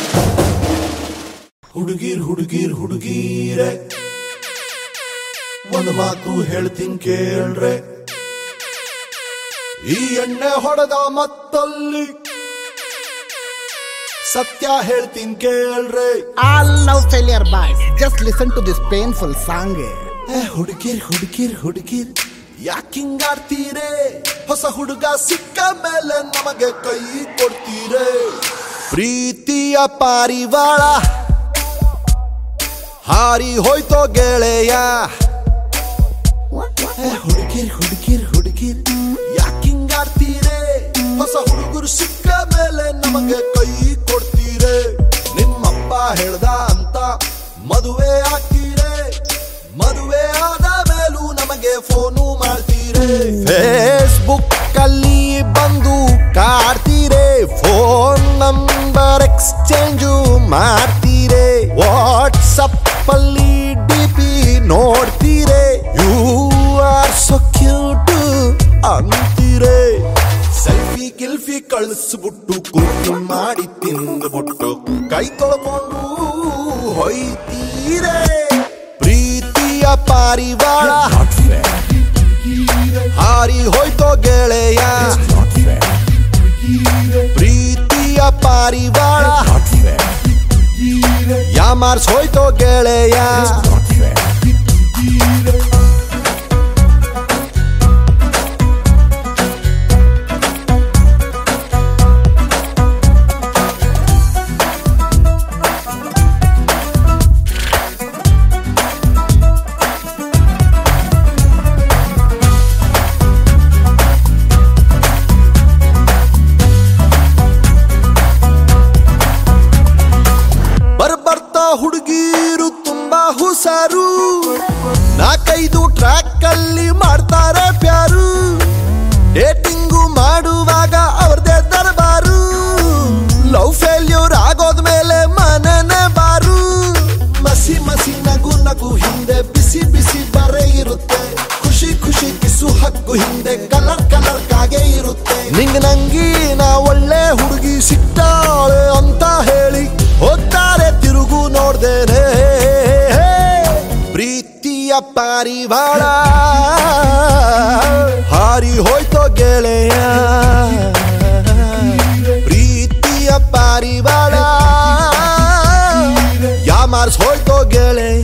ಹುಡುಗೀರ್ ಹುಡುಗೀರ್ ಹುಡುಗೀರೆ ಒಂದು ಮಾತು ಹೇಳ್ತೀನಿ ಕೇಳ್ರೆ ಈ ಎಣ್ಣೆ ಹೊಡೆದ ಮತ್ತಲ್ಲಿ ಸತ್ಯ ಹೇಳ್ತೀನಿ ಕೇಳ್ರೆ All love failure boys, just listen to this painful song. ಏ ಹುಡುಗಿರ್ ಹುಡುಗಿರ್ ಹುಡುಗಿರ್ ಯಾಕಿಂಗಾಡ್ತೀರೆ ಹೊಸ ಹುಡುಗ ಸಿಕ್ಕ ಮೇಲೆ ನಮಗೆ ಕೈ ಕೊಡ್ತೀರೆ ಪ್ರೀತಿಯ ಪಾರಿವಾಳ ಹಾರಿ ಹೋಯ್ತೋ ಗೆಳೆಯ ಏ ಹುಡುಗಿರ್ ಹುಡುಗಿರ್ ಹುಡುಗಿರ್ ಯಾಕಿಂಗಾಡ್ತೀರೆ ಹೊಸ ಹುಡುಗರು ಸಿಕ್ಕ ಮೇಲೆ ನಮಗೆ ಕೈ ಕೊಡ್ತೀರೆ ನಿಮ್ಮಪ್ಪ ಹೇಳ್ದ ಅಂತ ಮದುವೆ ಆಗ್ತೀರೆ ಮದುವೆ ಆದ ಮೇಲೂ ನಮಗೆ ಫೋನು ಮಾಡ್ತೀರೆ ಫೇಸ್ಬುಕ್ ಅಲ್ಲಿ ಬಂದು ಕಾಡ್ತೀರೆ ಫೋನ್ ನಂಬರ್ ಎಕ್ಸ್ಚೇಂಜು ಮಾಡ್ತೀರೆ ವಾಟ್ಸಪ್ ಅಲ್ಲಿ ಡಿ ಪಿ ನೋಡ್ತೀರೆ ಯು ಆರ್ ಸೊ ಕ್ಯೂಟ್ ಅಂತೀರೆ ಸೆಲ್ಫಿ ಗಿಲ್ಫಿ ಕಳಿಸ್ಬಿಟ್ಟು ಕುರ್ಕಿ ಮಾಡಿ ತಿಂದ್ಬಿಟ್ಟು ಕೈ ತೊಳ್ಕೊಂಡು ಹೊಯ್ತೀರೆ ಪ್ರೀತಿಯ ಪಾರಿವಾಳ ಹಾರಿ ಹೋಯ್ತೋ ಗೆಳೆಯ ಪ್ರೀತಿಯ ಪಾರಿವಾಳ ಯಾಮಾರ್ಸ್ ಹೋಯ್ತೋ ಗೆಳೆಯ ಬರ್ಬರ್ತಾ ಹುಡುಗೀರು ತುಂಬಾ ಹುಷಾರು ನಾಲ್ಕೈದು ಟ್ರ್ಯಾಕ್ ಅಲ್ಲಿ ಮಾಡ್ತಾರೆ ಪ್ಯಾರು ಡೇಟಿಂಗು ಮಾಡುವಾಗ ಅವ್ರದೇ ದರ್ಬಾರು ಲವ್ ಫೇಲ್ಯೂರ್ ಆಗೋದ್ಮೇಲೆ ಮನನೆ ಬಾರು ಮಸಿ ಮಸಿ ನಗು ನಗು ಹಿಂದೆ ಬಿಸಿ ಬಿಸಿ ಬರೆ ಇರುತ್ತೆ ಖುಷಿ ಖುಷಿ ಕಿಸು ಹಕ್ಕು ಹಿಂದೆ ಕಲರ್ ಕಲರ್ ಕಾಗೆ ಇರುತ್ತೆ ನಿಂಗ್ ನಂಗೀನ ಒಳ್ಳೆ ಹುಡುಗಿ ಸಿಕ್ತಾಳೆ ಅಂತ ಹೇಳಿ ಹೋಗ್ತಾರೆ ತಿರುಗು ನೋಡ್ದೇನೆ ಪ್ರೀತಿಯ ಪಾರಿವಾಳ ಹಾರಿ ಹೋಯ್ತೋ ಗೆಳೆಯ ಪ್ರೀತಿಯ ಪಾರಿವಾಳ ಯಾಮಾರ್ಸ್ ಹೋಯ್ತೋ ಗೆಳೆಯ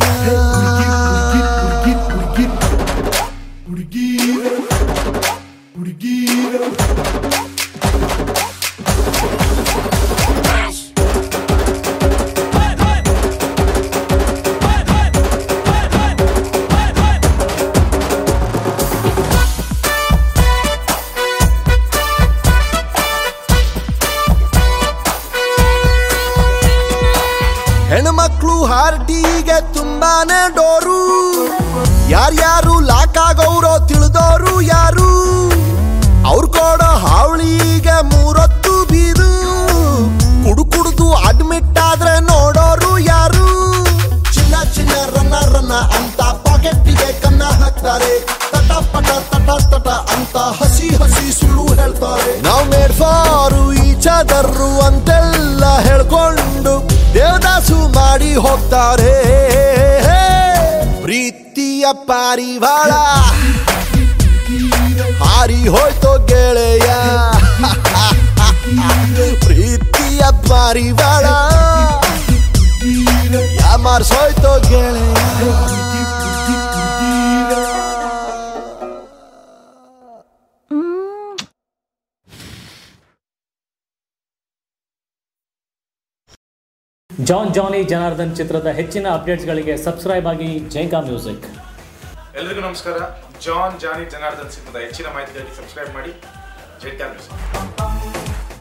ಹೆಣ್ಮಕ್ಳು ಹಾರ್ಟಿಗೆ ತುಂಬಾನೇ ಡೋರು ಯಾರ್ಯಾರು ಲಾಕ್ ಆಗೋರೋ ತಿಳಿದೋರು ಯಾರು ಅವ್ರು ಕೊಡೋ ಹಾವಳಿಗೆ ಮೂರೊತ್ತು ಬೀರು ಕುಡು ಕುಡ್ದು ಅಡ್ಮಿಟ್ ಆದ್ರೆ ನೋಡೋರು ಯಾರು ಚಿನ್ನ ಚಿನ್ನ ರನ್ನ ರನ್ನ ಅಂತ ಪಾಕೆಟ್ಗೆ ಕನ್ನ ಹಾಕ್ತಾರೆ ತಟ ಪಟ ತಟ ತಟ ಅಂತ ಹಸಿ ಹಸಿ ಸುಳ್ಳು ಹೇಳ್ತಾರೆ ನಾವು ಮೇಡ್ ಫಾರು ಈಚದರು ಅಂತೆಲ್ಲ ಹೇಳ್ಕೊಂಡು ದೇವದಾಸು ಮಾಡಿ ಹೋಗ್ತಾರೆ ಪ್ರೀತಿಯ ಪಾರಿವಾಳ ಹಾರಿ ಹೋಯ್ತೋ ಗೆಳೆಯ ಪ್ರೀತಿಯ ಪಾರಿವಾಳ ಯಾಮಾರ್ಸೋಯ್ತೋ ಗೆಳೆಯ ಜಾನ್ ಜಾನಿ ಜನಾರ್ದನ್ ಚಿತ್ರದ ಹೆಚ್ಚಿನ ಅಪ್ಡೇಟ್ಸ್ಗಳಿಗೆ ಸಬ್ಸ್ಕ್ರೈಬ್ ಆಗಿ ಜೈಕಾ ಮ್ಯೂಸಿಕ್ ಎಲ್ರಿಗೂ ನಮಸ್ಕಾರ ಜಾನ್ ಜಾನಿ ಜನಾರ್ದನ್ ಸಿನಿಮಾದ ಹೆಚ್ಚಿನ ಮಾಹಿತಿಗಾಗಿ ಸಬ್ಸ್ಕ್ರೈಬ್ ಮಾಡಿ ಜೈತ್ಯಾನ್ ನ್ಯೂಸ್